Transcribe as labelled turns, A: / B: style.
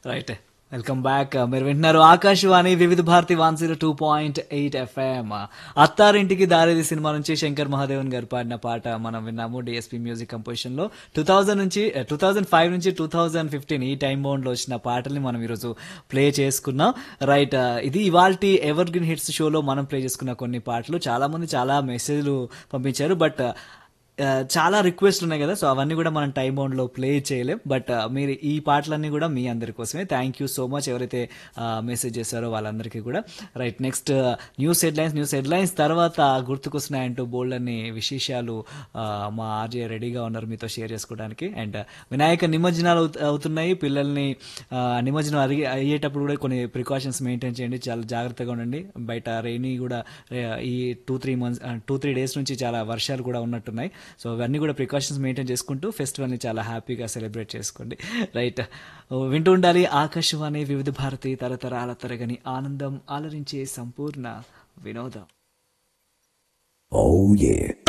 A: Right welcome back మీరు వింటున్నారు Akashvani Vividh Bharati one zero two point eight FM Attarintiki Daredi cinema నుంచి శంకర్ మహాదేవన్ గారు పాడిన పాట మనం విన్నాము డిఎస్పీ మ్యూజిక్ కంపోజిషన్ లో టూ థౌజండ్ నుంచి టూ థౌజండ్ ఫైవ్ నుంచి టూ థౌజండ్ ఫిఫ్టీన్ ఈ టైం బౌండ్ లో వచ్చిన పాటల్ని మనం ఈరోజు ప్లే చేసుకున్నాం రైట్ ఇది ఇవాల్టి ఎవర్ గ్రీన్ హిట్స్ షోలో మనం ప్లే చేసుకున్న కొన్ని పాటలు చాలా మంది చాలా మెసేజ్లు పంపించారు బట్ ఆ, చాలా రిక్వెస్ట్లు ఉన్నాయి కదా సో అవన్నీ కూడా మనం టైం బౌండ్లో ప్లే చేయలేం బట్ ఆ, మీరు ఈ పాటలన్నీ కూడా మీ అందరి కోసమే థ్యాంక్ యూ సో మచ్ ఎవరైతే మెసేజ్ చేశారో వాళ్ళందరికీ కూడా right next news headlines news headlines తర్వాత గుర్తుకొస్తున్నాయంటూ బోల్డ్ అన్ని విశేషాలు ఆ, మా ఆర్జే రెడీగా ఉన్నారు మీతో షేర్ చేసుకోవడానికి అండ్ వినాయక నిమజ్జనాలు అవుత- అవుతున్నాయి పిల్లల్ని ఆ, నిమజ్జనం అరిగి అయ్యేటప్పుడు కూడా కొన్ని ప్రికాషన్స్ మెయింటైన్ చేయండి చాలా జాగ్రత్తగా ఉండండి బయట రెయినీ కూడా ఆ, ఈ two three months two three days నుంచి చాలా వర్షాలు కూడా ఉన్నట్టున్నాయి సో అవన్నీ కూడా ప్రికాషన్స్ మెయింటైన్ చేసుకుంటూ ఫెస్టివల్ని చాలా హ్యాపీగా సెలబ్రేట్ చేసుకోండి రైట్ వింటూ ఉండాలి ఆకాశవాణి వివిధ భారతి తరతరాల తరగని ఆనందం ఆలరించే సంపూర్ణ వినోదం
B: Oh yeah.